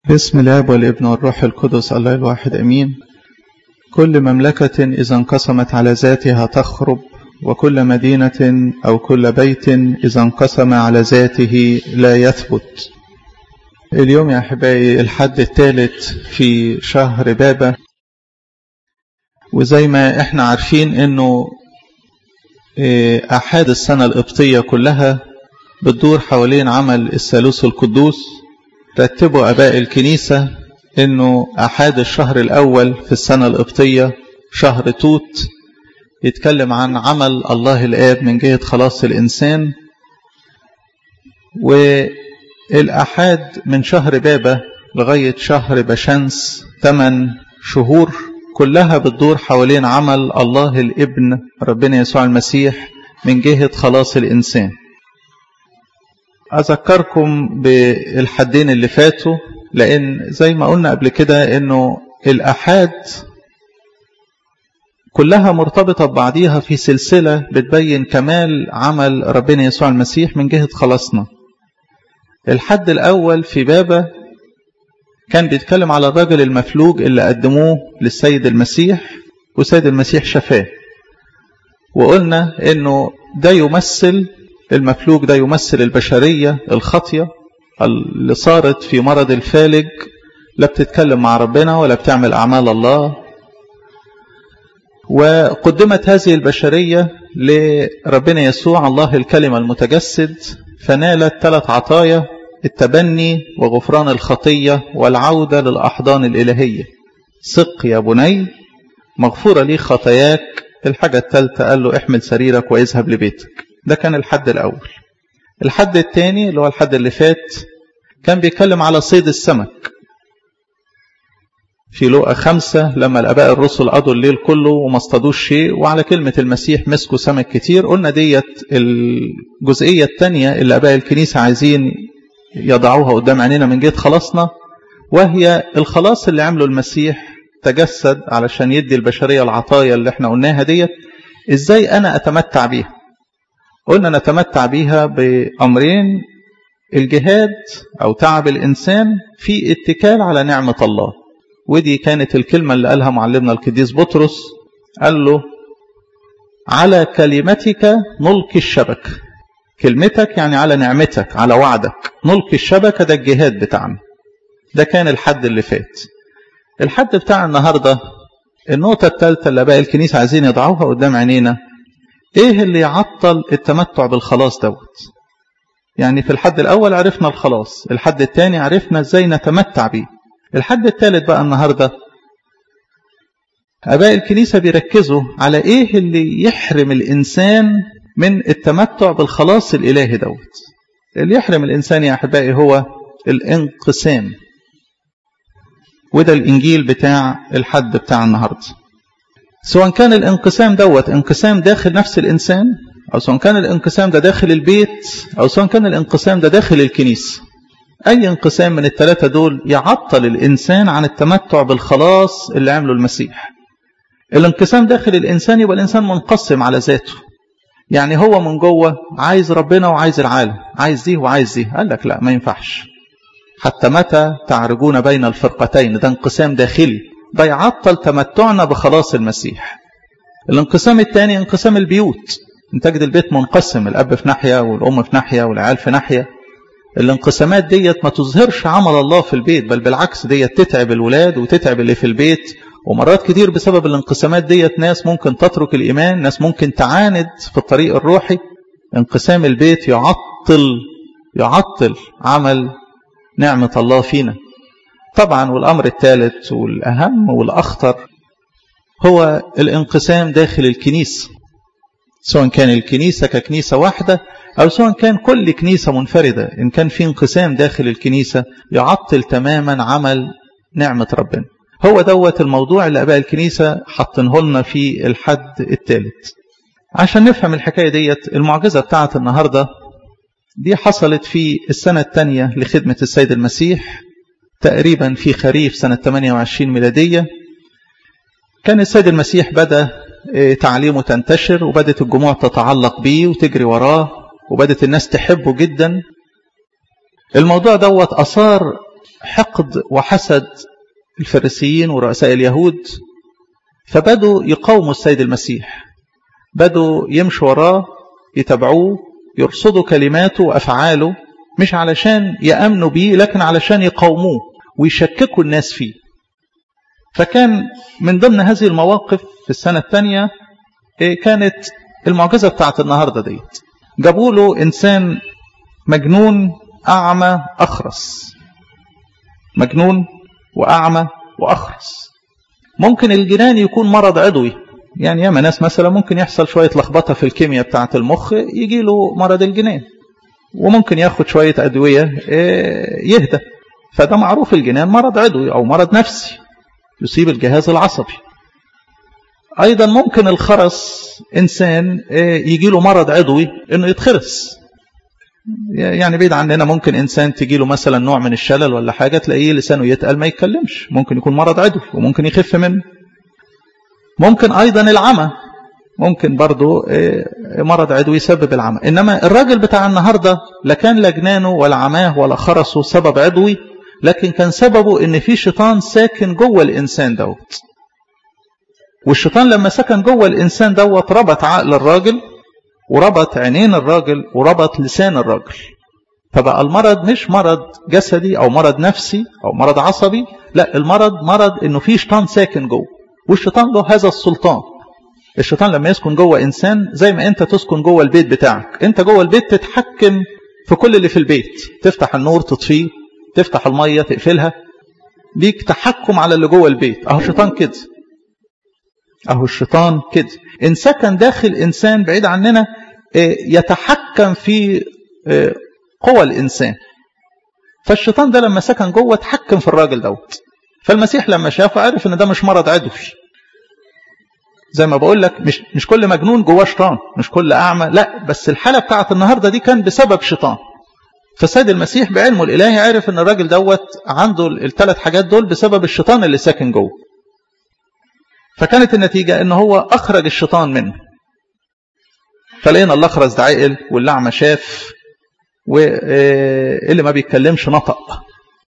بسم الاب والابن والروح القدس الله الواحد امين كل مملكه اذا انقسمت على ذاتها تخرب وكل مدينه او كل بيت اذا انقسم على ذاته لا يثبت اليوم يا احبائي الحد الثالث في شهر بابا وزي ما احنا عارفين انه احاد السنه القبطيه كلها بتدور حوالين عمل الثالوث القدوس رتبوا اباء الكنيسه انه احاد الشهر الاول في السنه القبطيه شهر توت يتكلم عن عمل الله الاب من جهه خلاص الانسان والاحاد من شهر بابا لغايه شهر بشمس ثمان شهور كلها بتدور حوالين عمل الله الابن ربنا يسوع المسيح من جهه خلاص الانسان أذكركم بالحدين اللي فاتوا لأن زي ما قلنا قبل كده إنه الأحاد كلها مرتبطة ببعضيها في سلسلة بتبين كمال عمل ربنا يسوع المسيح من جهة خلاصنا الحد الأول في بابا كان بيتكلم على الرجل المفلوج اللي قدموه للسيد المسيح والسيد المسيح شفاه وقلنا إنه ده يمثل المفلوج ده يمثل البشرية الخطية اللي صارت في مرض الفالج لا بتتكلم مع ربنا ولا بتعمل أعمال الله وقدمت هذه البشرية لربنا يسوع الله الكلمة المتجسد فنالت ثلاث عطايا التبني وغفران الخطية والعودة للأحضان الإلهية ثق يا بني مغفورة لي خطاياك الحاجة الثالثة قال له احمل سريرك واذهب لبيتك ده كان الحد الأول الحد الثاني اللي هو الحد اللي فات كان بيتكلم على صيد السمك في لقى خمسة لما الأباء الرسل قضوا الليل كله وما اصطادوش شيء وعلى كلمة المسيح مسكوا سمك كتير قلنا ديت الجزئية الثانية اللي أباء الكنيسة عايزين يضعوها قدام عينينا من جهة خلاصنا وهي الخلاص اللي عمله المسيح تجسد علشان يدي البشرية العطايا اللي احنا قلناها ديت ازاي انا اتمتع بيها قلنا نتمتع بيها بأمرين الجهاد أو تعب الإنسان في اتكال على نعمة الله ودي كانت الكلمة اللي قالها معلمنا القديس بطرس قال له على كلمتك نلقي الشبك كلمتك يعني على نعمتك على وعدك نلقي الشبكة ده الجهاد بتاعنا ده كان الحد اللي فات الحد بتاع النهاردة النقطة الثالثة اللي باقي الكنيسة عايزين يضعوها قدام عينينا ايه اللي يعطل التمتع بالخلاص دوت يعني في الحد الاول عرفنا الخلاص الحد الثاني عرفنا ازاي نتمتع بيه الحد الثالث بقى النهارده اباء الكنيسه بيركزوا على ايه اللي يحرم الانسان من التمتع بالخلاص الالهي دوت اللي يحرم الانسان يا احبائي هو الانقسام وده الانجيل بتاع الحد بتاع النهارده سواء كان الانقسام دوت انقسام داخل نفس الإنسان أو سواء كان الانقسام ده داخل البيت أو سواء كان الانقسام ده داخل الكنيسة أي انقسام من الثلاثة دول يعطل الإنسان عن التمتع بالخلاص اللي عمله المسيح الانقسام داخل الإنسان يبقى الإنسان منقسم على ذاته يعني هو من جوه عايز ربنا وعايز العالم عايز دي وعايز دي قال لك لا ما ينفعش حتى متى تعرجون بين الفرقتين ده انقسام داخلي ده يعطل تمتعنا بخلاص المسيح الانقسام الثاني انقسام البيوت انت تجد البيت منقسم الاب في ناحيه والام في ناحيه والعيال في ناحيه الانقسامات ديت ما تظهرش عمل الله في البيت بل بالعكس ديت تتعب الولاد وتتعب اللي في البيت ومرات كتير بسبب الانقسامات ديت ناس ممكن تترك الايمان ناس ممكن تعاند في الطريق الروحي انقسام البيت يعطل يعطل عمل نعمه الله فينا طبعا والأمر الثالث والأهم والأخطر هو الانقسام داخل الكنيسة سواء كان الكنيسة ككنيسة واحدة أو سواء كان كل كنيسة منفردة إن كان في انقسام داخل الكنيسة يعطل تماما عمل نعمة ربنا هو دوت الموضوع اللي أباء الكنيسة حاطينه لنا في الحد الثالث عشان نفهم الحكاية ديت المعجزة بتاعت النهاردة دي حصلت في السنة الثانية لخدمة السيد المسيح تقريبا في خريف سنة 28 ميلادية كان السيد المسيح بدأ تعليمه تنتشر وبدت الجموع تتعلق بيه وتجري وراه وبدت الناس تحبه جدا الموضوع دوت أثار حقد وحسد الفريسيين ورؤساء اليهود فبدوا يقاوموا السيد المسيح بدوا يمشوا وراه يتبعوه يرصدوا كلماته وأفعاله مش علشان يأمنوا بيه لكن علشان يقاوموه ويشككوا الناس فيه فكان من ضمن هذه المواقف في السنة الثانية كانت المعجزة بتاعت النهاردة ديت جابوا له إنسان مجنون أعمى أخرس مجنون وأعمى وأخرس ممكن الجنان يكون مرض عضوي يعني ياما ناس مثلا ممكن يحصل شوية لخبطة في الكيمياء بتاعة المخ يجي له مرض الجنان وممكن ياخد شوية أدوية يهدى فده معروف الجنان مرض عضوي أو مرض نفسي يصيب الجهاز العصبي أيضا ممكن الخرس إنسان يجي له مرض عضوي إنه يتخرس يعني بعيد عننا ممكن إنسان تجي له مثلا نوع من الشلل ولا حاجة تلاقيه لسانه يتقل ما يتكلمش ممكن يكون مرض عضوي وممكن يخف منه ممكن أيضا العمى ممكن برضو مرض عضوي يسبب العمى إنما الراجل بتاع النهاردة لا كان لجنانه ولا عماه ولا خرسه سبب عضوي لكن كان سببه ان في شيطان ساكن جوه الانسان دوت والشيطان لما سكن جوه الانسان دوت ربط عقل الراجل وربط عينين الراجل وربط لسان الراجل فبقى المرض مش مرض جسدي او مرض نفسي او مرض عصبي لا المرض مرض انه في شيطان ساكن جوه والشيطان له هذا السلطان الشيطان لما يسكن جوه انسان زي ما انت تسكن جوه البيت بتاعك انت جوه البيت تتحكم في كل اللي في البيت تفتح النور تطفيه تفتح المية تقفلها ليك تحكم على اللي جوه البيت اهو الشيطان كده اهو الشيطان كده ان سكن داخل انسان بعيد عننا يتحكم في قوى الانسان فالشيطان ده لما سكن جوه اتحكم في الراجل دوت فالمسيح لما شافه عرف ان ده مش مرض عضوي زي ما بقول لك مش مش كل مجنون جواه شيطان مش كل اعمى لا بس الحاله بتاعت النهارده دي كان بسبب شيطان فالسيد المسيح بعلمه الالهي عرف ان الراجل دوت عنده الثلاث حاجات دول بسبب الشيطان اللي ساكن جوه فكانت النتيجه ان هو اخرج الشيطان منه فلقينا الاخرس ده عقل والاعمى شاف واللي ما بيتكلمش نطق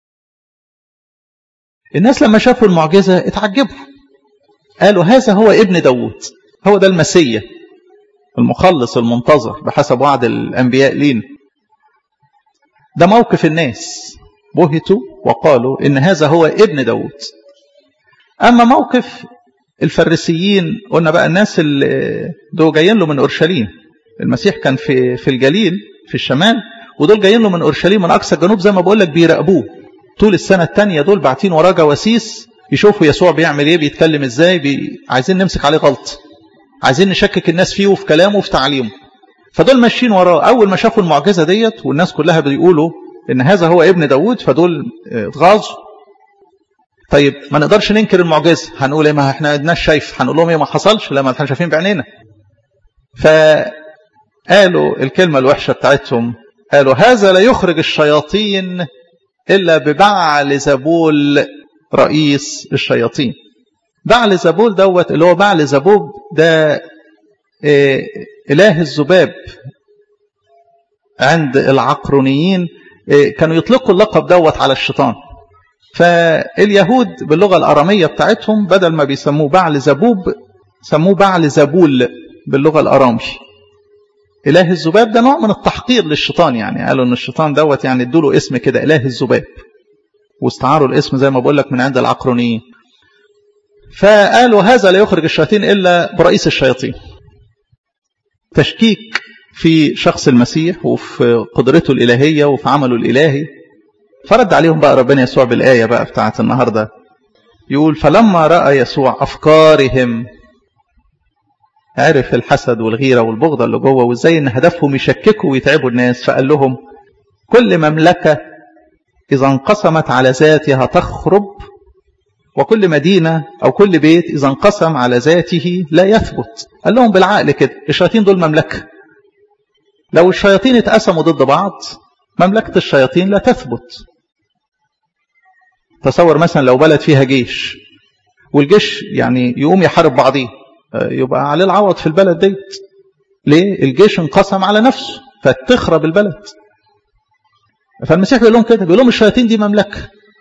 الناس لما شافوا المعجزه اتعجبوا قالوا هذا هو ابن داوود هو ده المسيا المخلص المنتظر بحسب وعد الانبياء لينا ده موقف الناس بهتوا وقالوا إن هذا هو ابن داود أما موقف الفريسيين قلنا بقى الناس اللي دول جايين له من أورشليم المسيح كان في في الجليل في الشمال ودول جايين له من أورشليم من أقصى الجنوب زي ما بقول لك بيراقبوه طول السنة الثانية دول باعتين وراه جواسيس يشوفوا يسوع بيعمل ايه بيتكلم ازاي بي... عايزين نمسك عليه غلط عايزين نشكك الناس فيه وفي كلامه وفي تعليمه فدول ماشيين وراه أول ما شافوا المعجزة ديت والناس كلها بيقولوا إن هذا هو ابن داود فدول اتغاظوا طيب ما نقدرش ننكر المعجزة هنقول ايه ما احنا قدناش شايف هنقول لهم ايه ما حصلش لا ما احنا شايفين بعينينا فقالوا الكلمة الوحشة بتاعتهم قالوا هذا لا يخرج الشياطين إلا ببعل زبول رئيس الشياطين بعل زبول دوت اللي هو بعل زبوب ده إيه إله الذباب عند العقرونيين إيه كانوا يطلقوا اللقب دوت على الشيطان فاليهود باللغة الأرامية بتاعتهم بدل ما بيسموه بعل زبوب سموه بعل زبول باللغة الأرامي إله الذباب ده نوع من التحقير للشيطان يعني قالوا إن الشيطان دوت يعني ادوا اسم كده إله الذباب واستعاروا الاسم زي ما بقول لك من عند العقرونيين فقالوا هذا لا يخرج الشياطين إلا برئيس الشياطين تشكيك في شخص المسيح وفي قدرته الإلهية وفي عمله الإلهي فرد عليهم بقى ربنا يسوع بالآية بقى بتاعت النهاردة يقول فلما رأى يسوع أفكارهم عرف الحسد والغيرة والبغضة اللي جوه وازاي ان هدفهم يشككوا ويتعبوا الناس فقال لهم كل مملكة إذا انقسمت على ذاتها تخرب وكل مدينة أو كل بيت إذا انقسم على ذاته لا يثبت قال لهم بالعقل كده الشياطين دول مملكة لو الشياطين اتقسموا ضد بعض مملكة الشياطين لا تثبت تصور مثلا لو بلد فيها جيش والجيش يعني يقوم يحارب بعضيه يبقى عليه العوض في البلد ديت ليه الجيش انقسم على نفسه فتخرب البلد فالمسيح بيقول لهم كده بيقول لهم الشياطين دي مملكه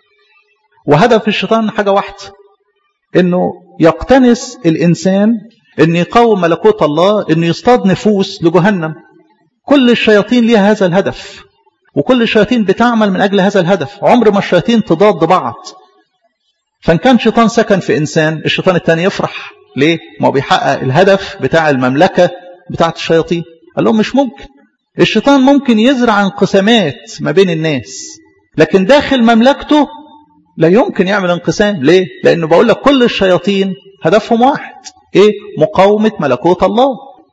وهدف الشيطان حاجة واحدة انه يقتنس الانسان ان يقاوم ملكوت الله انه يصطاد نفوس لجهنم كل الشياطين ليها هذا الهدف وكل الشياطين بتعمل من اجل هذا الهدف عمر ما الشياطين تضاد بعض فان كان شيطان سكن في انسان الشيطان الثاني يفرح ليه ما هو بيحقق الهدف بتاع المملكه بتاعه الشياطين قال لهم مش ممكن الشيطان ممكن يزرع انقسامات ما بين الناس لكن داخل مملكته لا يمكن يعمل انقسام ليه لانه بقول لك كل الشياطين هدفهم واحد ايه مقاومه ملكوت الله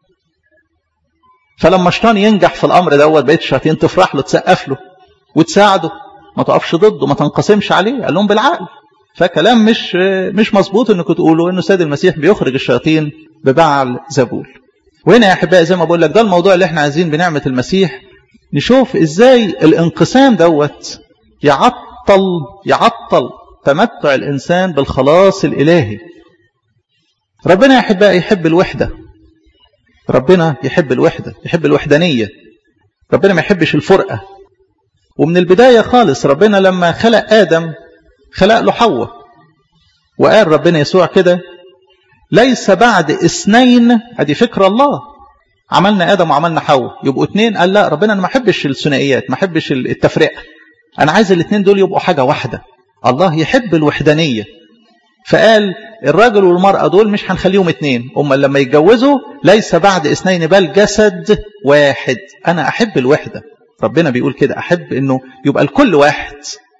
فلما الشيطان ينجح في الامر دوت بقيت الشياطين تفرح له تسقف له وتساعده ما تقفش ضده ما تنقسمش عليه قال لهم بالعقل فكلام مش مش مظبوط انكم تقولوا انه سيد المسيح بيخرج الشياطين ببعل زبول وهنا يا احبائي زي ما بقول لك ده الموضوع اللي احنا عايزين بنعمه المسيح نشوف ازاي الانقسام دوت يعطل يعطل تمتع الانسان بالخلاص الالهي ربنا يا احبائي يحب الوحده ربنا يحب الوحده يحب الوحدانيه ربنا ما يحبش الفرقه ومن البدايه خالص ربنا لما خلق ادم خلق له حواء وقال ربنا يسوع كده ليس بعد اثنين ادي فكر الله عملنا ادم وعملنا حواء يبقوا اثنين قال لا ربنا انا ما احبش الثنائيات ما احبش التفرقه انا عايز الاثنين دول يبقوا حاجه واحده الله يحب الوحدانيه فقال الراجل والمرأة دول مش هنخليهم اتنين هم لما يتجوزوا ليس بعد اثنين بل جسد واحد أنا أحب الوحدة ربنا بيقول كده أحب أنه يبقى الكل واحد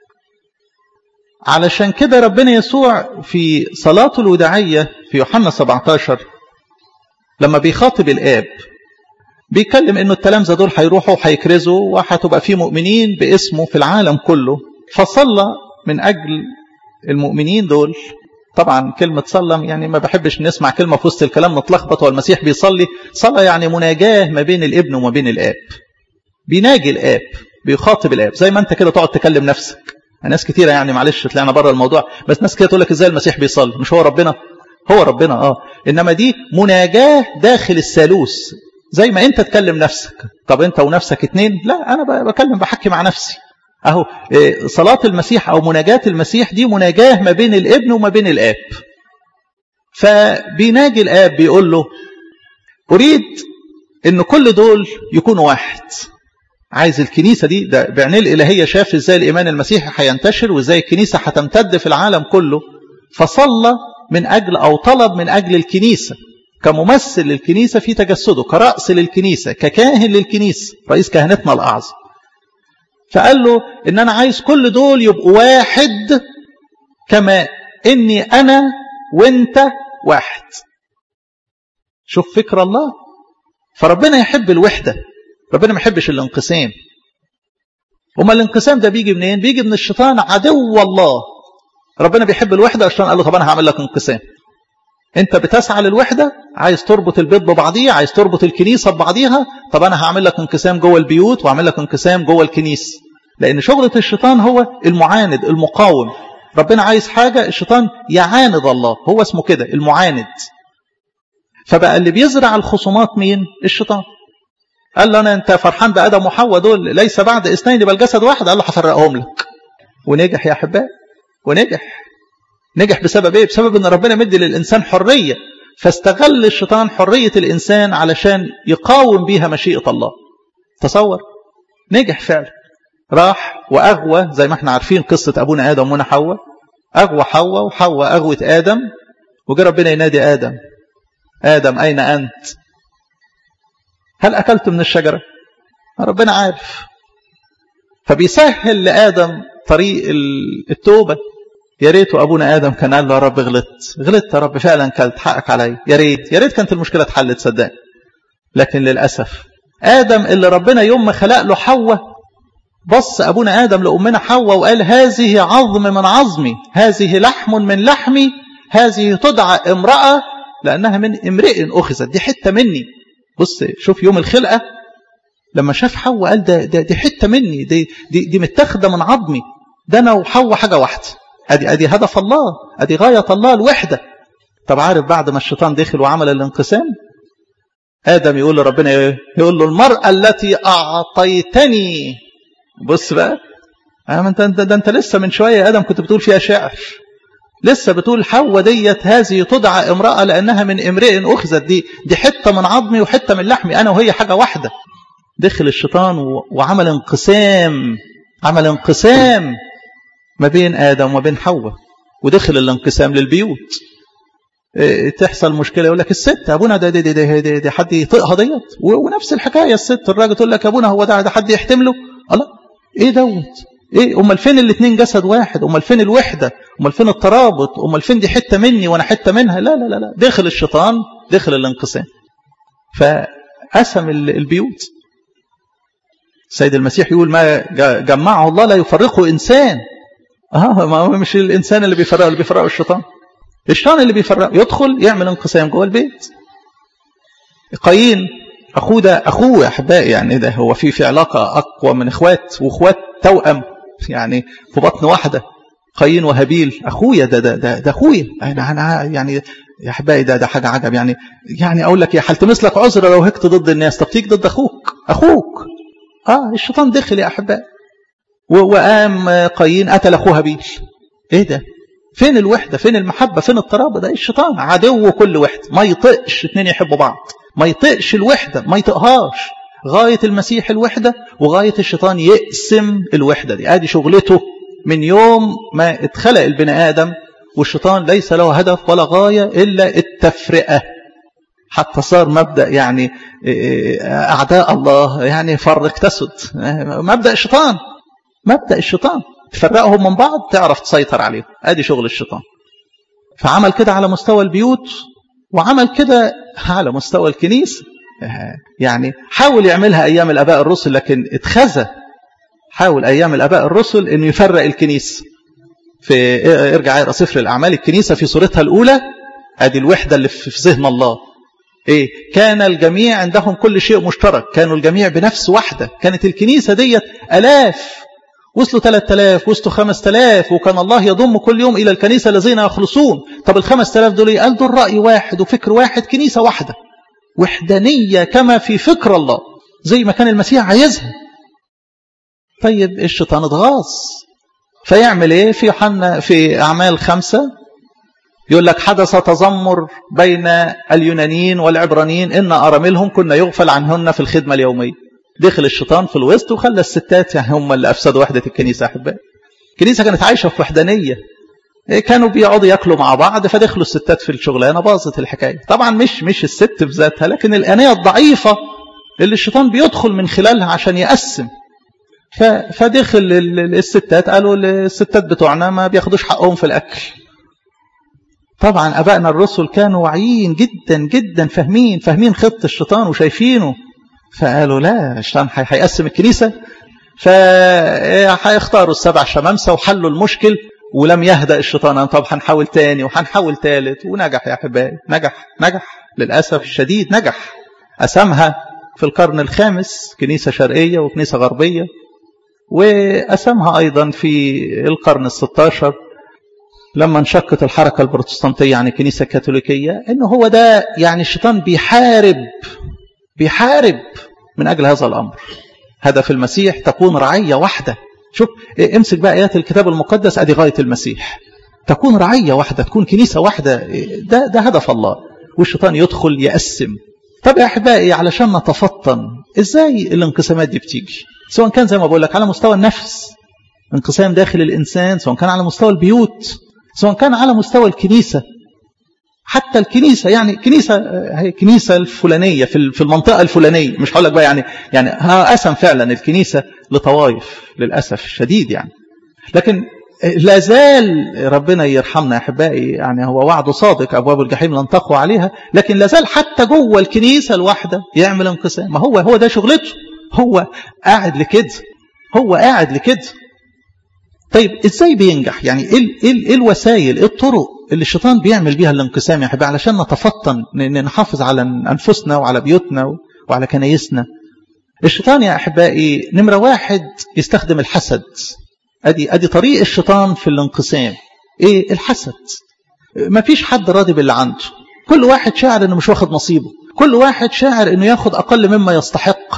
علشان كده ربنا يسوع في صلاته الوداعية في يوحنا 17 لما بيخاطب الآب بيتكلم انه التلامذة دول هيروحوا وهيكرزوا وهتبقى في مؤمنين باسمه في العالم كله فصلى من أجل المؤمنين دول طبعا كلمة صلى يعني ما بحبش نسمع كلمة في وسط الكلام نتلخبط والمسيح بيصلي صلى يعني مناجاة ما بين الابن وما بين الآب بيناجي الآب بيخاطب الآب زي ما أنت كده تقعد تكلم نفسك ناس كتيرة يعني معلش طلعنا بره الموضوع بس ناس كده تقول لك ازاي المسيح بيصلي مش هو ربنا هو ربنا اه انما دي مناجاة داخل الثالوث زي ما انت تكلم نفسك طب انت ونفسك اتنين لا انا بكلم بحكي مع نفسي اهو صلاة المسيح او مناجاة المسيح دي مناجاة ما بين الابن وما بين الاب فبيناجي الاب بيقول له اريد ان كل دول يكونوا واحد عايز الكنيسة دي ده بعينيه الإلهية شاف ازاي الإيمان المسيحي هينتشر وازاي الكنيسة هتمتد في العالم كله فصلى من أجل أو طلب من أجل الكنيسة كممثل للكنيسة في تجسده كرأس للكنيسة ككاهن للكنيسة رئيس كهنتنا الأعظم فقال له إن أنا عايز كل دول يبقوا واحد كما إني أنا وإنت واحد شوف فكر الله فربنا يحب الوحدة ربنا ما يحبش الانقسام وما الانقسام ده بيجي منين بيجي من الشيطان عدو الله ربنا بيحب الوحدة الشيطان قال له طب أنا هعمل لك انقسام انت بتسعى للوحدة عايز تربط البيت ببعضيه عايز تربط الكنيسة ببعضيها طب انا هعمل لك انقسام جوه البيوت واعمل لك انقسام جوه الكنيسة لان شغلة الشيطان هو المعاند المقاوم ربنا عايز حاجة الشيطان يعاند الله هو اسمه كده المعاند فبقى اللي بيزرع الخصومات مين الشيطان قال له انا انت فرحان بادم وحواء دول ليس بعد اثنين بل جسد واحد قال له هفرقهم لك ونجح يا احبائي ونجح نجح بسبب ايه بسبب ان ربنا مدي للانسان حريه فاستغل الشيطان حريه الانسان علشان يقاوم بيها مشيئه الله تصور نجح فعلا راح واغوى زي ما احنا عارفين قصه ابونا ادم ومنا حواء اغوى حواء وحواء اغوت ادم وجه ربنا ينادي ادم ادم اين انت هل اكلت من الشجره ربنا عارف فبيسهل لادم طريق التوبه يا ريت ابونا ادم كان قال له يا رب غلطت غلطت يا رب فعلا كلت حقك عليا يا ريت يا ريت كانت المشكله اتحلت صدقني لكن للاسف ادم اللي ربنا يوم ما خلق له حواء بص ابونا ادم لامنا حواء وقال هذه عظم من عظمي هذه لحم من لحمي هذه تدعى امراه لانها من امرئ اخذت دي حته مني بص شوف يوم الخلقه لما شاف حواء قال ده, ده دي حته مني دي دي, دي متاخده من عظمي ده انا وحواء حاجه واحده ادي ادي هدف الله ادي غايه الله الوحده طب عارف بعد ما الشيطان دخل وعمل الانقسام ادم يقول لربنا ايه يقول له المراه التي اعطيتني بص بقى انت ده انت لسه من شويه يا ادم كنت بتقول فيها شعر لسه بتقول حواء ديت هذه تدعى امراه لانها من امرئ اخذت دي دي حته من عظمي وحته من لحمي انا وهي حاجه واحده دخل الشيطان وعمل انقسام عمل انقسام ما بين ادم وما بين حواء ودخل الانقسام للبيوت تحصل مشكله يقول لك الست ابونا ده دي, دي, دي, دي, دي حد يطيقها ديت ونفس الحكايه الست الراجل تقول لك ابونا هو ده ده حد يحتمله الله ايه دوت ايه امال فين الاثنين جسد واحد امال فين الوحده امال فين الترابط امال فين دي حته مني وانا حته منها لا لا لا لا دخل الشيطان دخل الانقسام فقسم البيوت السيد المسيح يقول ما جمعه الله لا يفرقه انسان اه ما هو مش الانسان اللي بيفرقه اللي بيفرقه الشيطان الشيطان اللي بيفرقه يدخل يعمل انقسام جوه البيت قايين اخوه ده اخوه يا احبائي يعني ده هو في في علاقه اقوى من اخوات واخوات توأم يعني في بطن واحده قايين وهابيل اخويا ده ده ده, ده اخويا انا انا يعني يا احبائي ده ده حاجه عجب يعني يعني اقول لك يا هلتمس لك عذر لو هكت ضد الناس طب تيجي ضد اخوك اخوك اه الشيطان دخل يا احبائي وقام قايين قتل اخوه هابيل ايه ده فين الوحده فين المحبه فين الترابط ده الشيطان عدو كل وحده ما يطقش اتنين يحبوا بعض ما يطقش الوحده ما يطقهاش غايه المسيح الوحده وغايه الشيطان يقسم الوحده دي ادي شغلته من يوم ما اتخلق البني ادم والشيطان ليس له هدف ولا غايه الا التفرقه حتى صار مبدا يعني اعداء الله يعني فرق تسد مبدا الشيطان مبدا الشيطان تفرقهم من بعض تعرف تسيطر عليهم ادي شغل الشيطان فعمل كده على مستوى البيوت وعمل كده على مستوى الكنيسه يعني حاول يعملها ايام الاباء الرسل لكن اتخذى حاول ايام الاباء الرسل انه يفرق الكنيسه في ارجع اقرا سفر الاعمال الكنيسه في صورتها الاولى ادي الوحده اللي في ذهن الله ايه كان الجميع عندهم كل شيء مشترك كانوا الجميع بنفس واحده كانت الكنيسه ديت الاف وصلوا 3000 وصلوا 5000 وكان الله يضم كل يوم إلى الكنيسة الذين يخلصون طب ال 5000 دول قال دول رأي واحد وفكر واحد كنيسة واحدة وحدانية كما في فكر الله زي ما كان المسيح عايزها طيب الشيطان اتغاظ فيعمل ايه في يوحنا في أعمال خمسة يقول لك حدث تذمر بين اليونانيين والعبرانيين إن أراملهم كنا يغفل عنهن في الخدمة اليومية دخل الشيطان في الوسط وخلى الستات يعني هم اللي افسدوا وحده الكنيسه احبائي. الكنيسه كانت عايشه في وحدانيه. كانوا بيقعدوا ياكلوا مع بعض فدخلوا الستات في الشغلانه باظت الحكايه. طبعا مش مش الست بذاتها لكن الانيه الضعيفه اللي الشيطان بيدخل من خلالها عشان يقسم. فدخل الستات قالوا الستات بتوعنا ما بياخدوش حقهم في الاكل. طبعا ابائنا الرسل كانوا واعيين جدا جدا فاهمين فاهمين خطه الشيطان وشايفينه فقالوا لا الشيطان هيقسم الكنيسة فهيختاروا السبع شمامسة وحلوا المشكل ولم يهدأ الشيطان طب هنحاول تاني وهنحاول تالت ونجح يا أحبائي نجح نجح للأسف الشديد نجح قسمها في القرن الخامس كنيسة شرقية وكنيسة غربية وقسمها أيضا في القرن الستاشر لما انشقت الحركة البروتستانتية عن الكنيسة الكاثوليكية إنه هو ده يعني الشيطان بيحارب بيحارب من أجل هذا الأمر هدف المسيح تكون رعية واحدة شوف امسك بقى آيات الكتاب المقدس أدي غاية المسيح تكون رعية واحدة تكون كنيسة واحدة ده, ده هدف الله والشيطان يدخل يقسم طب يا أحبائي علشان نتفطن إزاي الانقسامات دي بتيجي سواء كان زي ما بقول لك على مستوى النفس انقسام داخل الإنسان سواء كان على مستوى البيوت سواء كان على مستوى الكنيسة حتى الكنيسه يعني كنيسه هي كنيسه الفلانيه في في المنطقه الفلانيه مش هقول لك بقى يعني يعني ها قسم فعلا الكنيسه لطوائف للاسف الشديد يعني لكن لا زال ربنا يرحمنا يا احبائي يعني هو وعده صادق ابواب الجحيم لن تقوى عليها لكن لا زال حتى جوه الكنيسه الواحده يعمل انقسام ما هو هو ده شغلته هو قاعد لكده هو قاعد لكده طيب ازاي بينجح يعني ايه ايه الوسائل ايه الطرق اللي الشيطان بيعمل بيها الانقسام يا حبيبي علشان نتفطن نحافظ على انفسنا وعلى بيوتنا وعلى كنايسنا الشيطان يا احبائي نمره واحد يستخدم الحسد ادي ادي طريق الشيطان في الانقسام ايه الحسد ما فيش حد راضي باللي عنده كل واحد شاعر انه مش واخد نصيبه كل واحد شاعر انه ياخد اقل مما يستحق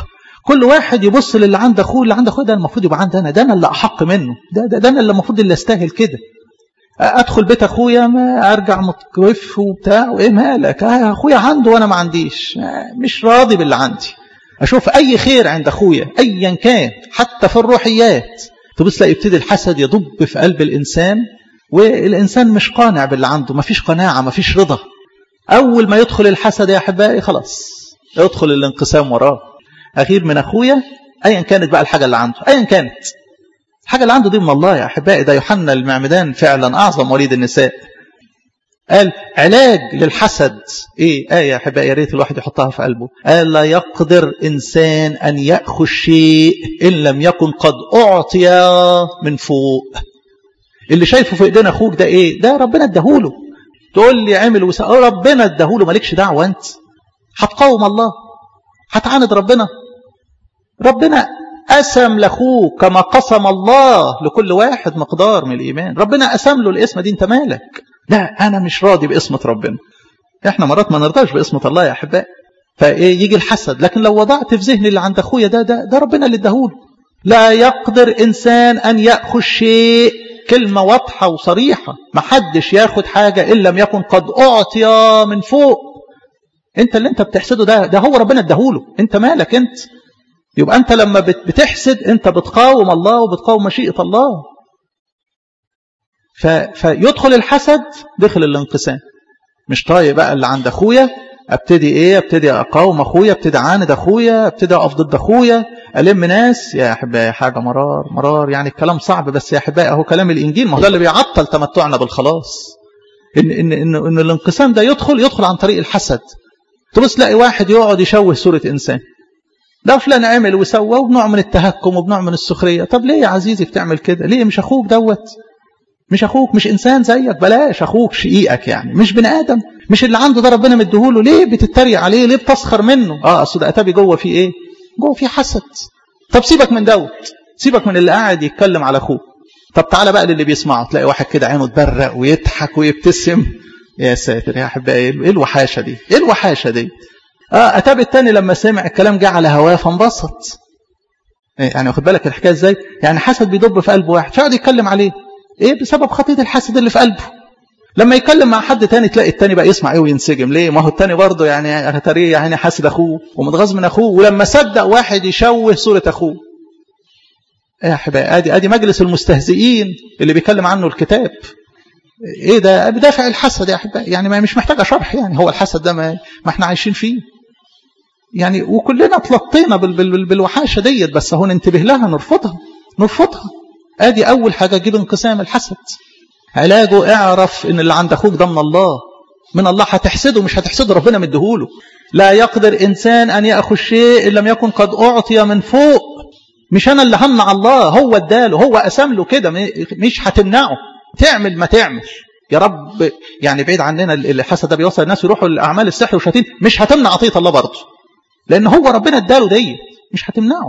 كل واحد يبص للي عند اخوه اللي عند اخوه ده المفروض يبقى عندي انا ده انا اللي احق منه ده ده, ده انا اللي المفروض اللي استاهل كده ادخل بيت اخويا ما ارجع متكوف وبتاع وايه مالك آه اخويا عنده وانا ما عنديش مش راضي باللي عندي اشوف اي خير عند اخويا ايا كان حتى في الروحيات تبص تلاقي يبتدي الحسد يضب في قلب الانسان والانسان مش قانع باللي عنده مفيش قناعه مفيش رضا اول ما يدخل الحسد يا احبائي خلاص يدخل الانقسام وراه اغير من اخويا ايا كانت بقى الحاجه اللي عنده ايا كانت الحاجه اللي عنده دي من الله يا احبائي ده يوحنا المعمدان فعلا اعظم وليد النساء قال علاج للحسد ايه ايه يا احبائي يا ريت الواحد يحطها في قلبه قال لا يقدر انسان ان ياخذ شيء ان لم يكن قد اعطي من فوق اللي شايفه في ايدين اخوك ده ايه ده ربنا اداهوله تقول لي عمل وسا ربنا اداهوله مالكش دعوه انت هتقاوم الله هتعاند ربنا ربنا قسم لاخوك كما قسم الله لكل واحد مقدار من الايمان ربنا قسم له الاسم دي انت مالك لا انا مش راضي باسمه ربنا احنا مرات ما نرضاش باسمه الله يا احبائي فايه يجي الحسد لكن لو وضعت في ذهني اللي عند اخويا ده ده ده ربنا اللي اداهوله لا يقدر انسان ان ياخذ شيء كلمه واضحه وصريحه ما حدش ياخد حاجه ان لم يكن قد اعطي من فوق انت اللي انت بتحسده ده ده هو ربنا اداهوله انت مالك انت يبقى انت لما بتحسد انت بتقاوم الله وبتقاوم مشيئه الله ف... فيدخل الحسد دخل الانقسام مش طايق بقى اللي عند اخويا ابتدي ايه ابتدي اقاوم اخويا ابتدي اعاند اخويا ابتدي اقف ضد اخويا الم ناس يا احبائي حاجه مرار مرار يعني الكلام صعب بس يا احبائي اهو كلام الانجيل ما هو ده اللي بيعطل تمتعنا بالخلاص ان ان ان, إن الانقسام ده يدخل يدخل عن طريق الحسد تبص تلاقي واحد يقعد يشوه صوره انسان ده فلان عمل وسوى وبنوع من التهكم وبنوع من السخريه طب ليه يا عزيزي بتعمل كده ليه مش اخوك دوت مش اخوك مش انسان زيك بلاش اخوك شقيقك يعني مش بني ادم مش اللي عنده ده ربنا مديهوله ليه بتتريق عليه ليه بتسخر منه اه اصل ده اتابي جوه فيه ايه جوه فيه حسد طب سيبك من دوت سيبك من اللي قاعد يتكلم على اخوه طب تعالى بقى للي بيسمعه تلاقي واحد كده عينه تبرق ويضحك ويبتسم يا ساتر يا احبائي ايه الوحاشه دي ايه الوحاشه دي اه اتاب التاني لما سمع الكلام جه على هواه فانبسط يعني واخد بالك الحكايه ازاي يعني حسد بيدب في قلب واحد فيقعد يتكلم عليه ايه بسبب خطيه الحسد اللي في قلبه لما يتكلم مع حد تاني تلاقي التاني بقى يسمع ايه وينسجم ليه ما هو التاني برضه يعني اتاريه يعني حاسد اخوه ومتغاظ من اخوه ولما صدق واحد يشوه صوره اخوه ايه يا حبايبي ادي ادي مجلس المستهزئين اللي بيتكلم عنه الكتاب ايه ده بدافع الحسد يا احبائي يعني ما مش محتاجه شرح يعني هو الحسد ده ما, ما احنا عايشين فيه يعني وكلنا اتلطينا بال بال بالوحاشه ديت بس هو ننتبه لها نرفضها نرفضها ادي اول حاجه جيب انقسام الحسد علاجه اعرف ان اللي عند اخوك ده من الله من الله هتحسده مش هتحسده ربنا مديهوله لا يقدر انسان ان ياخذ شيء ان لم يكن قد اعطي من فوق مش انا اللي همنع الله هو اداله هو قسم له كده مش هتمنعه تعمل ما تعمل يا رب يعني بعيد عننا الحسد ده بيوصل الناس يروحوا لاعمال السحر والشياطين مش هتمنع عطيه الله برضه لان هو ربنا اداله دي مش هتمنعه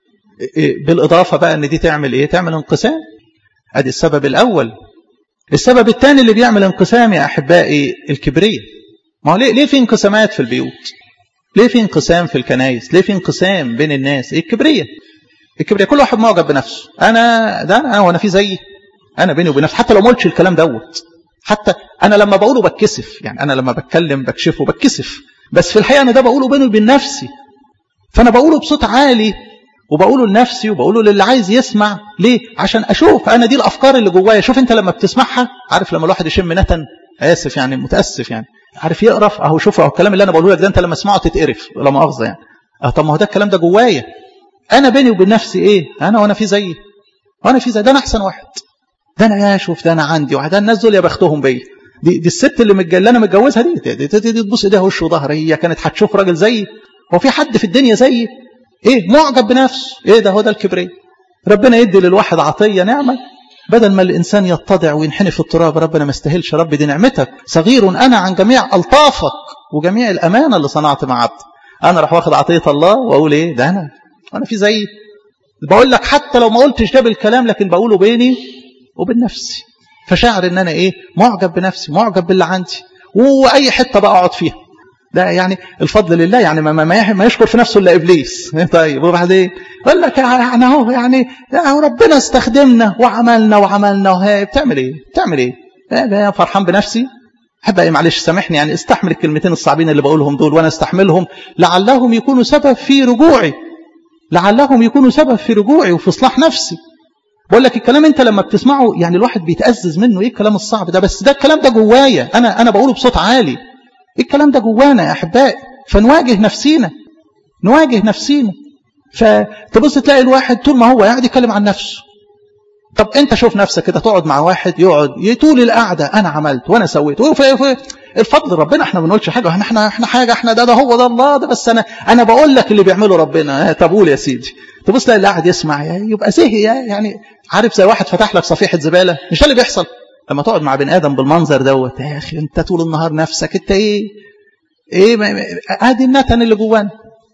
بالاضافه بقى ان دي تعمل ايه تعمل انقسام ادي السبب الاول السبب الثاني اللي بيعمل انقسام يا احبائي الكبريه ما هو ليه ليه في انقسامات في البيوت ليه في انقسام في الكنائس ليه في انقسام بين الناس إيه الكبريه الكبريه كل واحد معجب بنفسه انا ده انا وانا في زيي انا بيني وبين نفسي حتى لو ما قلتش الكلام دوت حتى انا لما بقوله بتكسف يعني انا لما بتكلم بكشفه بتكسف بس في الحقيقه انا ده بقوله بيني وبين نفسي فانا بقوله بصوت عالي وبقوله لنفسي وبقوله للي عايز يسمع ليه عشان اشوف انا دي الافكار اللي جوايا شوف انت لما بتسمعها عارف لما الواحد يشم نتن اسف يعني متاسف يعني عارف يقرف اهو شوف اهو الكلام اللي انا بقوله لك ده انت لما تسمعه تتقرف لا مؤاخذه يعني اه طب ما هو ده الكلام ده جوايا انا بيني وبين نفسي ايه انا وانا في زيي وانا في زي ده انا احسن واحد ده انا يا شوف ده انا عندي وده الناس دول يا بختهم بيا دي, دي الست اللي, متج... اللي انا متجوزها دي دي, دي, دي, دي تبص ايديها وش وظهر هي كانت هتشوف راجل زيي هو في حد في الدنيا زيي ايه معجب بنفسه ايه ده هو ده الكبرياء ربنا يدي للواحد عطيه نعمه بدل ما الانسان يتضع وينحني في التراب ربنا ما استاهلش رب دي نعمتك صغير انا عن جميع الطافك وجميع الامانه اللي صنعت مع عبد انا راح واخد عطيه الله واقول ايه ده انا انا في زيي بقول لك حتى لو ما قلتش ده بالكلام لكن بقوله بيني وبين نفسي فشاعر ان انا ايه معجب بنفسي معجب باللي عندي واي حته بقى اقعد فيها ده يعني الفضل لله يعني ما, ما, ما يشكر في نفسه الا ابليس طيب وبعدين يقول لك يعني اهو يعني ربنا استخدمنا وعملنا وعملنا وهي بتعمل ايه؟ بتعمل ايه؟ فرحان بنفسي حب ايه معلش سامحني يعني استحمل الكلمتين الصعبين اللي بقولهم دول وانا استحملهم لعلهم يكونوا سبب في رجوعي لعلهم يكونوا سبب في رجوعي وفي اصلاح نفسي بقول لك الكلام انت لما بتسمعه يعني الواحد بيتأزز منه ايه الكلام الصعب ده بس ده الكلام ده جوايا انا انا بقوله بصوت عالي ايه الكلام ده جوانا يا احبائي فنواجه نفسينا نواجه نفسينا فتبص تلاقي الواحد طول ما هو قاعد يتكلم عن نفسه طب انت شوف نفسك كده تقعد مع واحد يقعد طول القعده انا عملت وانا سويت وفي الفضل ربنا احنا ما بنقولش حاجه احنا احنا حاجه احنا ده ده هو ده الله ده بس انا انا بقول لك اللي بيعمله ربنا طب قول يا سيدي تبص تلاقي اللي قاعد يسمع يبقى زهق يعني عارف زي واحد فتح لك صفيحه زباله مش ده اللي بيحصل لما تقعد مع بني ادم بالمنظر دوت يا اخي انت طول النهار نفسك انت ايه ايه ادي النتن اللي جوانا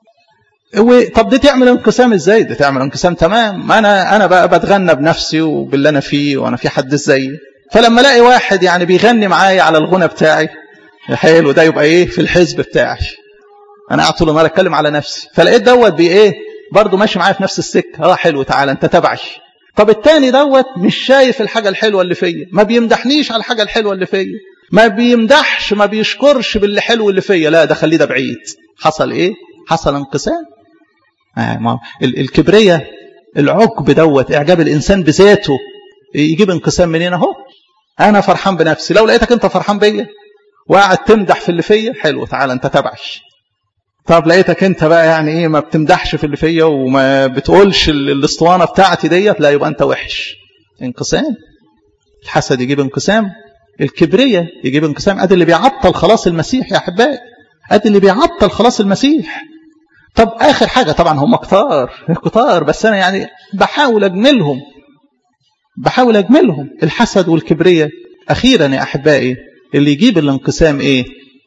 طب دي تعمل انقسام ازاي دي تعمل انقسام تمام ما انا انا بقى بتغنى بنفسي وباللي انا فيه وانا في حد زيي فلما الاقي واحد يعني بيغني معايا على الغنى بتاعي حلو ده يبقى ايه في الحزب بتاعي انا قاعد طول النهار اتكلم على نفسي فلقيت دوت بي ايه برضه ماشي معايا في نفس السكه اه حلو تعالى انت تبعي طب التاني دوت مش شايف الحاجه الحلوه اللي فيا ما بيمدحنيش على الحاجه الحلوه اللي فيا ما بيمدحش ما بيشكرش باللي حلو اللي فيا لا ده خليه ده بعيد حصل ايه حصل انقسام آه ما الكبرية العقب دوت اعجاب الانسان بذاته يجيب انقسام منين اهو انا فرحان بنفسي لو لقيتك انت فرحان بيا وقاعد تمدح في اللي فيا حلو تعالى انت تبعش طب لقيتك انت بقى يعني ايه ما بتمدحش في اللي فيا وما بتقولش الاسطوانه بتاعتي ديت لا يبقى انت وحش انقسام الحسد يجيب انقسام الكبرية يجيب انقسام ادي اللي بيعطل خلاص المسيح يا احبائي ادي اللي بيعطل خلاص المسيح طب اخر حاجه طبعا هم كتار كتار بس انا يعني بحاول اجملهم بحاول اجملهم الحسد والكبرية اخيرا يا احبائي اللي يجيب الانقسام ايه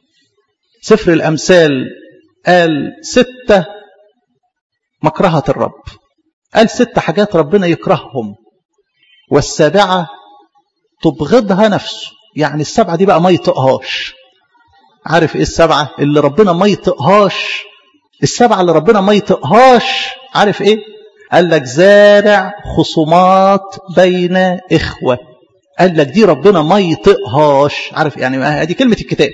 سفر الامثال قال ستة مكرهة الرب قال ست حاجات ربنا يكرههم والسابعة تبغضها نفسه يعني السبعة دي بقى ما يطقهاش عارف ايه السبعة اللي ربنا ما يطقهاش السبعة اللي ربنا ما يطقهاش عارف ايه قال لك زارع خصومات بين إخوة قال لك دي ربنا ما يطقهاش عارف يعني هذه كلمة الكتاب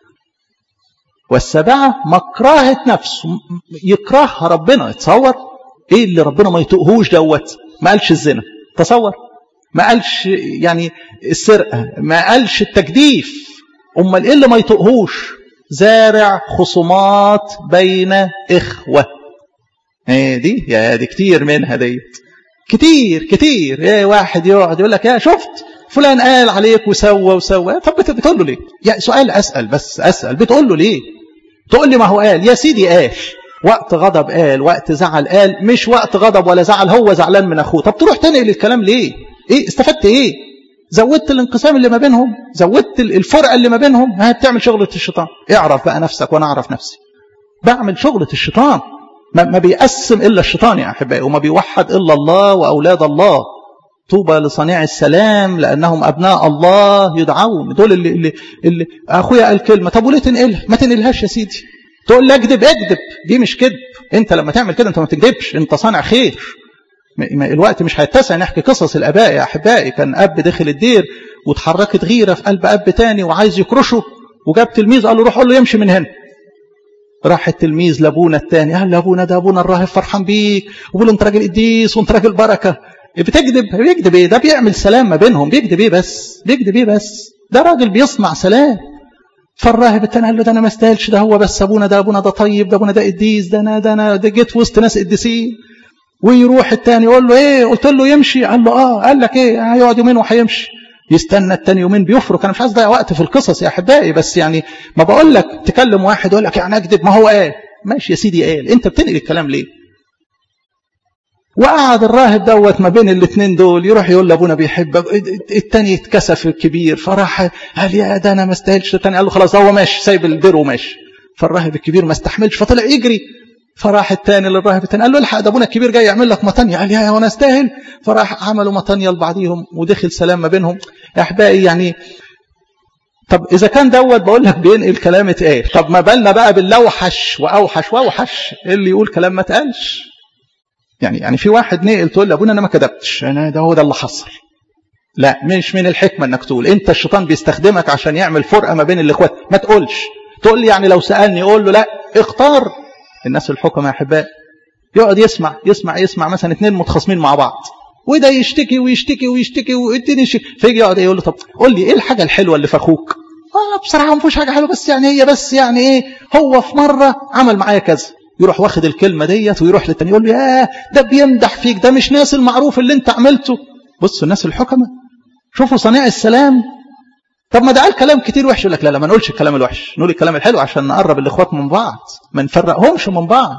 والسبعة مكرهة نفسه يكرهها ربنا تصور ايه اللي ربنا ما يطقهوش دوت ما قالش الزنا تصور ما قالش يعني السرقة ما قالش التجديف امال ايه اللي ما يطقهوش زارع خصومات بين إخوة ايه دي يا دي كتير منها ديت كتير كتير ايه واحد يقعد يقول لك يا شفت فلان قال عليك وسوى وسوى طب بتقول له ليه يعني سؤال أسأل بس أسأل بتقول له ليه تقول لي ما هو قال يا سيدي قال وقت غضب قال وقت زعل قال مش وقت غضب ولا زعل هو زعلان من أخوه طب تروح تنقل الكلام ليه ايه استفدت ايه زودت الانقسام اللي ما بينهم زودت الفرقة اللي ما بينهم ها بتعمل شغلة الشيطان اعرف بقى نفسك وانا اعرف نفسي بعمل شغلة الشيطان ما, ما بيقسم إلا الشيطان يا أحبائي وما بيوحد إلا الله وأولاد الله طوبى لصنيع السلام لأنهم أبناء الله يدعون دول اللي, اللي, اللي أخويا قال كلمة طب وليه تنقلها ما تنقلهاش يا سيدي تقول لي اكذب اكذب دي مش كذب انت لما تعمل كده انت ما تكذبش انت صانع خير الوقت مش هيتسع نحكي قصص الاباء يا احبائي كان اب دخل الدير واتحركت غيره في قلب اب تاني وعايز يكرشه وجاب تلميذ قال له روح قول له يمشي من هنا راح التلميذ لابونا التاني قال لابونا ده ابونا الراهب فرحان بيك وبيقول له انت راجل قديس وانت راجل بركه بتكذب بيكذب ايه ده بيعمل سلام ما بينهم بيكذب ايه بس بيكذب ايه بس ده راجل بيصنع سلام فالراهب التاني قال له ده انا ما استاهلش ده هو بس ابونا ده ابونا ده طيب ده ابونا ده قديس ده انا ده انا ده جيت وسط ناس قديسين ويروح التاني يقول له ايه قلت له يمشي قال له اه قال لك ايه هيقعد يومين وهيمشي يستنى التاني يومين بيفرك انا مش عايز اضيع وقت في القصص يا احبائي بس يعني ما بقول لك تكلم واحد يقول لك يعني اكذب ما هو قال ماشي يا سيدي قال انت بتنقل الكلام ليه وقعد الراهب دوت ما بين الاثنين دول يروح يقول لابونا بيحبك التاني اتكسف الكبير فراح قال يا ده انا ما استاهلش التاني قال له خلاص هو ماشي سايب البر وماشي فالراهب الكبير ما استحملش فطلع يجري فراح التاني للراهب التاني قال له الحق ده ابونا الكبير جاي يعمل لك مطانية قال يا وانا استاهل فراح عملوا مطانية لبعضيهم ودخل سلام ما بينهم يا احبائي يعني طب إذا كان دوت بقول لك بينقل كلام اتقال طب ما بالنا بقى باللوحش وأوحش وأوحش اللي يقول كلام ما اتقالش يعني يعني في واحد نقل تقول لابونا أنا ما كذبتش أنا ده هو ده اللي حصل لا مش من الحكمة انك تقول انت الشيطان بيستخدمك عشان يعمل فرقة ما بين الاخوات ما تقولش تقول لي يعني لو سألني اقول له لا اختار الناس الحكمة يا احبائي يقعد يسمع يسمع يسمع مثلا اثنين متخاصمين مع بعض وده يشتكي ويشتكي ويشتكي والتاني يشتكي فيجي يقعد يقول له طب قول لي ايه الحاجة الحلوة اللي في اخوك اه بصراحة ما فيهوش حاجة حلوة بس يعني هي بس يعني ايه هو في مرة عمل معايا كذا يروح واخد الكلمة ديت ويروح للتاني يقول له ياه ده بيمدح فيك ده مش ناس المعروف اللي انت عملته بصوا الناس الحكمة شوفوا صنيع السلام طب ما ده قال كلام كتير وحش يقول لك لا لا ما نقولش الكلام الوحش نقول الكلام الحلو عشان نقرب الاخوات من بعض ما نفرقهمش من بعض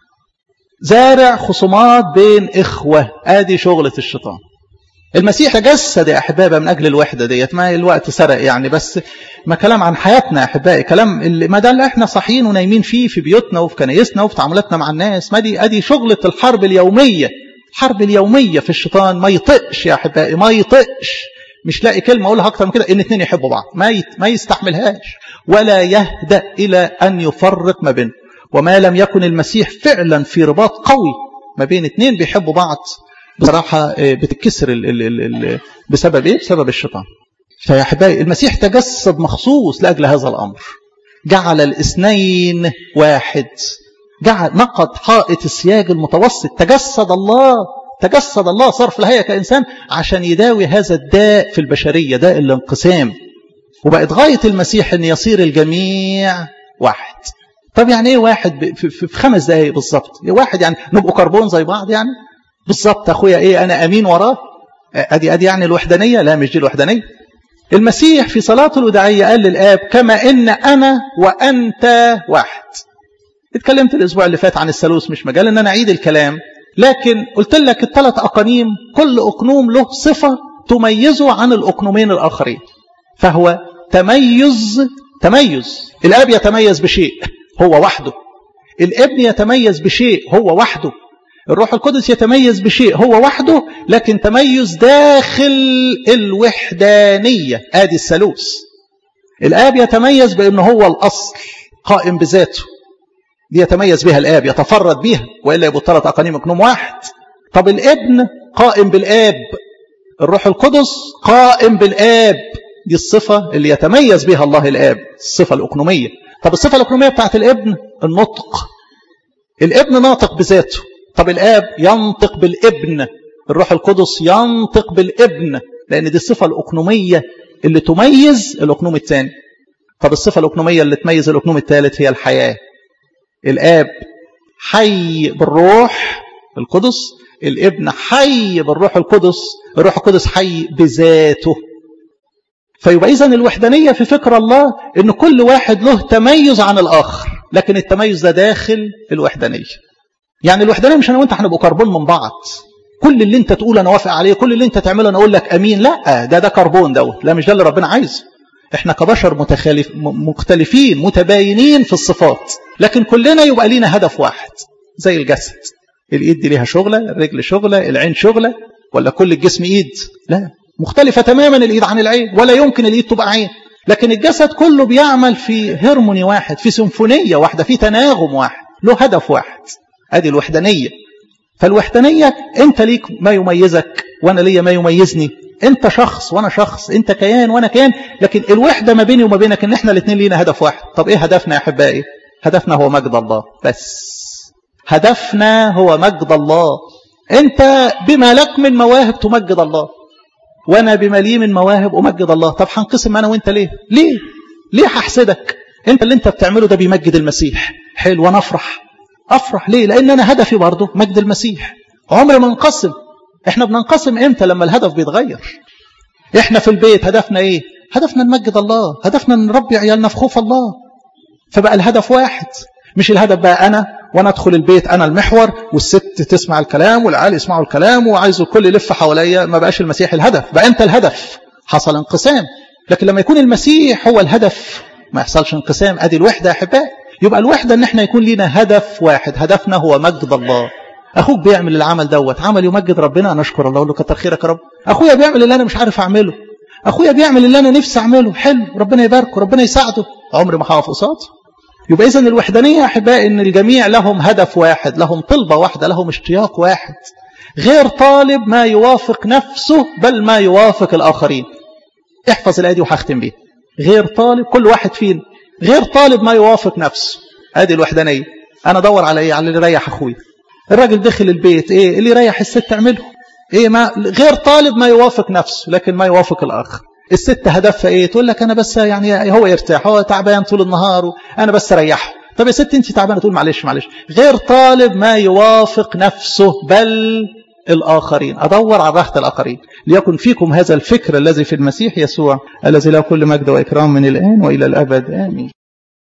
زارع خصومات بين اخوه ادي شغله الشيطان المسيح تجسد يا احبابي من اجل الوحده ديت ما الوقت سرق يعني بس ما كلام عن حياتنا يا احبائي كلام اللي ما ده اللي احنا صاحيين ونايمين فيه في بيوتنا وفي كنايسنا وفي تعاملاتنا مع الناس ما دي ادي شغله الحرب اليوميه الحرب اليوميه في الشيطان ما يطقش يا احبائي ما يطقش مش لاقي كلمة أقولها أكتر من كده إن اتنين يحبوا بعض ما يت... ما يستحملهاش ولا يهدأ إلى أن يفرق ما بينهم وما لم يكن المسيح فعلا في رباط قوي ما بين اتنين بيحبوا بعض بصراحة بتتكسر ال ال ال ال بسبب إيه؟ بسبب الشيطان فيا أحبائي المسيح تجسد مخصوص لأجل هذا الأمر جعل الاثنين واحد جعل نقض حائط السياج المتوسط تجسد الله تجسد الله صار في الهيئة كإنسان عشان يداوي هذا الداء في البشرية داء الانقسام وبقت غاية المسيح أن يصير الجميع واحد طب يعني ايه واحد في, في, في خمس دقايق بالظبط واحد يعني نبقوا كربون زي بعض يعني بالظبط اخويا ايه انا امين وراه ادي ادي يعني الوحدانيه لا مش دي الوحدانيه المسيح في صلاته الوداعيه قال للاب كما ان انا وانت واحد اتكلمت الاسبوع اللي فات عن الثالوث مش مجال ان انا اعيد الكلام لكن قلت لك الثلاث أقانيم كل أقنوم له صفة تميزه عن الأقنومين الآخرين فهو تميز تميز الآب يتميز بشيء هو وحده الابن يتميز بشيء هو وحده الروح القدس يتميز بشيء هو وحده لكن تميز داخل الوحدانية آدي الثالوث الآب يتميز بأنه هو الأصل قائم بذاته دي يتميز بها الآب يتفرد بها وإلا يبقوا الثلاث أقانيم أقنوم واحد طب الابن قائم بالآب الروح القدس قائم بالآب دي الصفة اللي يتميز بها الله الآب الصفة الأقنومية طب الصفة الأقنومية بتاعت الابن النطق الابن ناطق بذاته طب الآب ينطق بالابن الروح القدس ينطق بالابن لأن دي الصفة الأقنومية اللي تميز الأقنوم الثاني طب الصفة الأقنومية اللي تميز الأقنوم الثالث هي الحياة الآب حي بالروح القدس الابن حي بالروح القدس الروح القدس حي بذاته فيبقى إذن الوحدانية في فكر الله أن كل واحد له تميز عن الآخر لكن التميز ده داخل الوحدانية يعني الوحدانية مش أنا وأنت هنبقوا كربون من بعض كل اللي انت تقول انا وافق عليه كل اللي انت تعمله انا اقول لك امين لا ده ده كربون دوت لا مش ده اللي ربنا عايزه احنا كبشر متخالف مختلفين متباينين في الصفات لكن كلنا يبقى لينا هدف واحد زي الجسد الايد دي ليها شغله الرجل شغله العين شغله ولا كل الجسم ايد لا مختلفه تماما الايد عن العين ولا يمكن الايد تبقى عين لكن الجسد كله بيعمل في هرموني واحد في سيمفونيه واحده في تناغم واحد له هدف واحد ادي الوحدانيه فالوحدانيه انت ليك ما يميزك وانا ليا ما يميزني انت شخص وانا شخص انت كيان وانا كيان لكن الوحده ما بيني وما بينك ان احنا الاثنين لينا هدف واحد طب ايه هدفنا يا احبائي هدفنا هو مجد الله بس هدفنا هو مجد الله انت بما لك من مواهب تمجد الله وانا بما لي من مواهب امجد الله طب هنقسم انا وانت ليه ليه ليه هحسدك انت اللي انت بتعمله ده بيمجد المسيح حلو وانا افرح افرح ليه لان انا هدفي برضه مجد المسيح عمري ما انقسم احنا بننقسم امتى لما الهدف بيتغير احنا في البيت هدفنا ايه هدفنا نمجد الله هدفنا نربي عيالنا في خوف الله فبقى الهدف واحد مش الهدف بقى انا وانا ادخل البيت انا المحور والست تسمع الكلام والعيال يسمعوا الكلام وعايزوا الكل يلف حواليا ما بقاش المسيح الهدف بقى انت الهدف حصل انقسام لكن لما يكون المسيح هو الهدف ما يحصلش انقسام ادي الوحده يا احبائي يبقى الوحده ان احنا يكون لنا هدف واحد هدفنا هو مجد الله اخوك بيعمل العمل دوت عمل يمجد ربنا انا اشكر الله اقول له كتر خيرك يا رب اخويا بيعمل اللي انا مش عارف اعمله اخويا بيعمل اللي انا نفسي اعمله حلو ربنا يباركه ربنا يساعده عمري ما هقف قصاده يبقى اذا الوحدانيه احبائي ان الجميع لهم هدف واحد لهم طلبه واحده لهم اشتياق واحد غير طالب ما يوافق نفسه بل ما يوافق الاخرين احفظ الايه دي وهختم بيها غير طالب كل واحد فينا غير طالب ما يوافق نفسه ادي الوحدانيه انا ادور على ايه على اللي يريح اخويا الراجل دخل البيت ايه اللي يريح الست تعمله ايه ما غير طالب ما يوافق نفسه لكن ما يوافق الاخر الست هدفها ايه تقول لك انا بس يعني هو يرتاح هو تعبان طول النهار انا بس اريحه طب يا ست انت تعبانه تقول معلش معلش غير طالب ما يوافق نفسه بل الآخرين أدور على راحة الآخرين ليكن فيكم هذا الفكر الذي في المسيح يسوع الذي له كل مجد وإكرام من الآن وإلى الأبد آمين